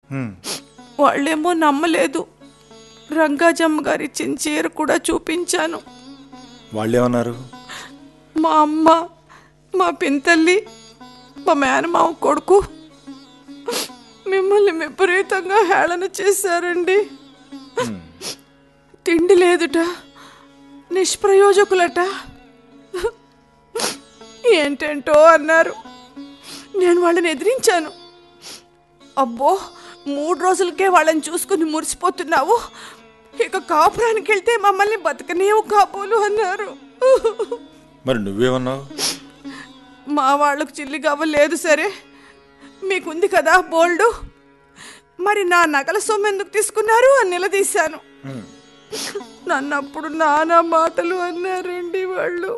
హ్మ్. వాళ్ళేమో నమ్మలేదు రంగాజమ్మ గారి ఇచ్చిన చీర కూడా చూపించాను వాళ్ళేమన్నారు మా అమ్మ మా పింతల్లి మా మేనమావ కొడుకు మిమ్మల్ని విపరీతంగా హేళన చేశారండి తిండి లేదుట నిష్ప్రయోజకులట ఏంటేంటో అన్నారు నేను వాళ్ళని ఎదిరించాను అబ్బో మూడు రోజులకే వాళ్ళని చూసుకుని మురిసిపోతున్నావు ఇక కాపురానికి వెళ్తే మమ్మల్ని బతకనేవు కాబోలు అన్నారు మరి నువ్వేమన్నావు మా వాళ్ళకు చిల్లి లేదు సరే మీకుంది కదా బోల్డు మరి నా నగల సొమ్ము ఎందుకు తీసుకున్నారు అని నిలదీశాను నన్ను అప్పుడు నానా మాటలు అన్నారండి వాళ్ళు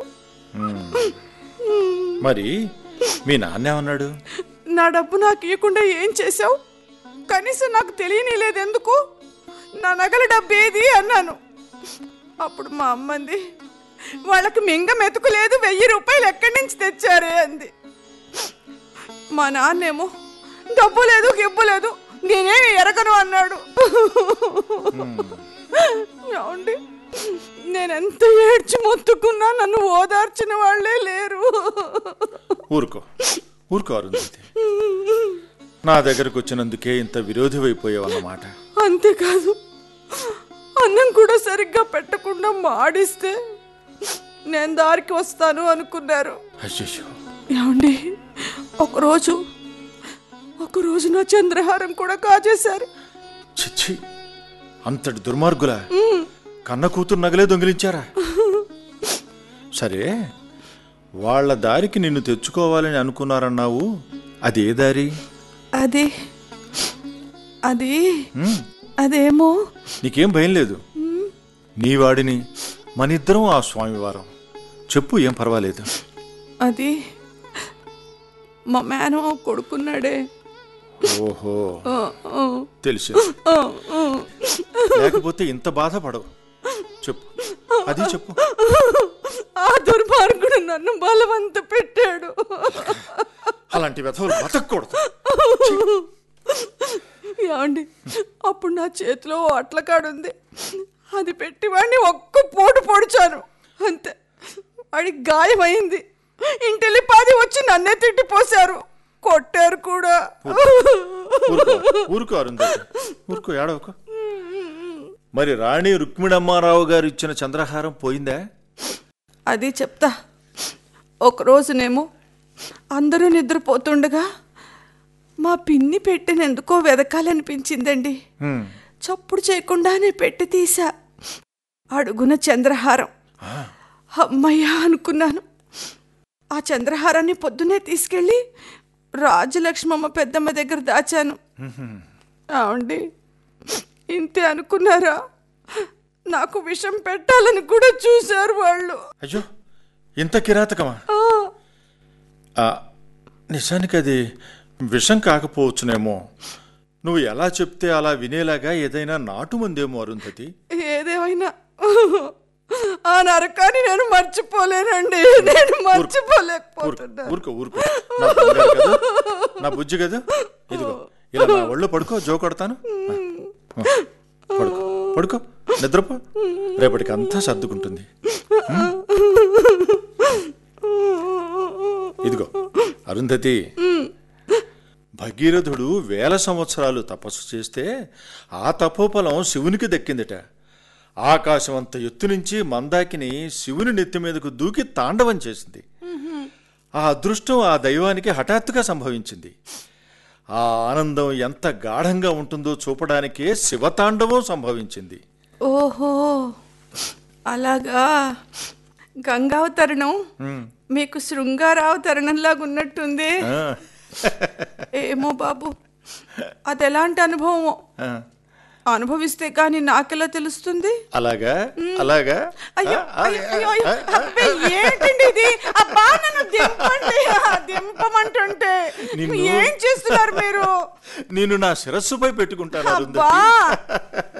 మరి మీ నాన్న ఏమన్నాడు నా డబ్బు నాకు ఇవ్వకుండా ఏం చేశావు కనీసం నాకు తెలియనిలేదు ఎందుకు నా నగల డబ్బు ఏది అన్నాను అప్పుడు మా అమ్మంది వాళ్ళకి మింగ మెతుకులేదు వెయ్యి రూపాయలు ఎక్కడి నుంచి తెచ్చారే అంది మా నాన్నేమో డబ్బు లేదు గిబ్బు లేదు నేనేమి ఎరగను అన్నాడు ఏమండి నేనెంత ఏడ్చి మొత్తుకున్నా నన్ను ఓదార్చిన వాళ్ళే లేరు ఊరుకో ఊరుకో అరుంధతి నా దగ్గరకు వచ్చినందుకే ఇంత విరోధివైపోయావన్నమాట అంతేకాదు అన్నం కూడా సరిగ్గా పెట్టకుండా మాడిస్తే నేను దారికి వస్తాను అనుకున్నారు అయ్యో ఏమండి ఒకరోజు ఒకరోజు నా చంద్రహారం కూడా కాజేశారు చిచ్చి అంతటి దుర్మార్గులా కన్న కూతురు నగలే దొంగిలించారా సరే వాళ్ళ దారికి నిన్ను తెచ్చుకోవాలని అనుకున్నారన్నావు అది ఏ దారి అది అది హ్మ్, అదేమో నీకేం భయం లేదు నీ వాడిని మనిద్దరం ఆ స్వామివారం చెప్పు ఏం పర్వాలేదు అది మా మేనమావ కొడుకున్నాడే ఓహో ఆ, ఆ, తెలుసు ఆ, ఆ. లేకపోతే ఇంత బాధపడవు చెప్పు అది చెప్పు ఆ దుర్మార్గుడు నన్ను బలవంత పెట్టాడు అలాంటి వ్యధవులు బతకూడదు ఏమండి అప్పుడు నా చేతిలో ఓ అట్లకాడుంది అది పెట్టి వాడిని ఒక్క పోటు పొడిచాను అంతే వాడికి గాయమైంది ఇంటిల్లి పాది వచ్చి నన్నే తిట్టిపోశారు కొట్టారు కూడా ఊరుకో ఊరుకో అరుంధతి ఊరుకో ఏడవకు మరి రాణి రుక్మిణమ్మారావు గారు ఇచ్చిన చంద్రహారం పోయిందా అది చెప్తా ఒక రోజునేమో అందరూ నిద్రపోతుండగా మా పిన్ని పెట్టినెందుకో వెదకాలనిపించిందండి హ్మ్. చప్పుడు చేయకుండానే పెట్టి తీసా అడుగున చంద్రహారం అమ్మయ్యా అనుకున్నాను ఆ చంద్రహారాన్ని పొద్దునే తీసుకెళ్ళి రాజలక్ష్మమ్మ పెద్దమ్మ దగ్గర దాచాను అవుండి ఇంతే అనుకున్నారా నాకు విషం పెట్టాలని కూడా చూశారు వాళ్ళు అయ్యో ఇంత కిరాతకమా ఆ, ఆ, నిజానికి అది విషం కాకపోవచ్చునేమో నువ్వు ఎలా చెప్తే అలా వినేలాగా ఏదైనా నాటుమందేమో అరుంధతి ఏదేమైనా ఆ నరకాన్ని నేను మర్చిపోలేనండి నేను ఊరుకో మర్చిపోలేకపోతున్నా ఊరుకో ఊరుకో నా బంగారు కదా నా బుజ్జి కదా ఇదిగో ఇలా నా ఒళ్ళు పడుకో జో కొడతాను ఆ, పడుకో పడుకో నిద్రపో రేపటికి అంతా సర్దుకుంటుంది ఉం? ఇదిగో అరుంధతి భగీరథుడు వేల సంవత్సరాలు తపస్సు చేస్తే ఆ తపోఫలం శివునికి దక్కిందట ఆకాశం అంత ఎత్తు నుంచి మందాకిని శివుని నెత్తి మీదకు దూకి తాండవం చేసింది ఆ అదృష్టం ఆ దైవానికి హఠాత్తుగా సంభవించింది ఆ ఆనందం ఎంత గాఢంగా ఉంటుందో చూపడానికే శివతాండవం సంభవించింది ఓహో అలాగా గంగావతరణం ఉమ్, మీకు శృంగారావతరణంలాగా ఉన్నట్టుంది ఆ, ఏమో బాబు అది ఎలాంటి అనుభవమో ఆ, అనుభవిస్తే కానీ నాకెలా తెలుస్తుంది అలాగా అలాగా అయ్యో ఆ, ఆ, అయ్యో, అయ్యో, అయ్యో. ఆ, ఆ, అబ్బే, ఏంటండి ఇది అబ్బా నన్ను దింపండి ఆ, దింపమంటుంటే నిన్ను- ఏం చేస్తున్నారు మీరు నేను నా శిరస్సుపై పెట్టుకుంటాను అరుంధతి అబ్బా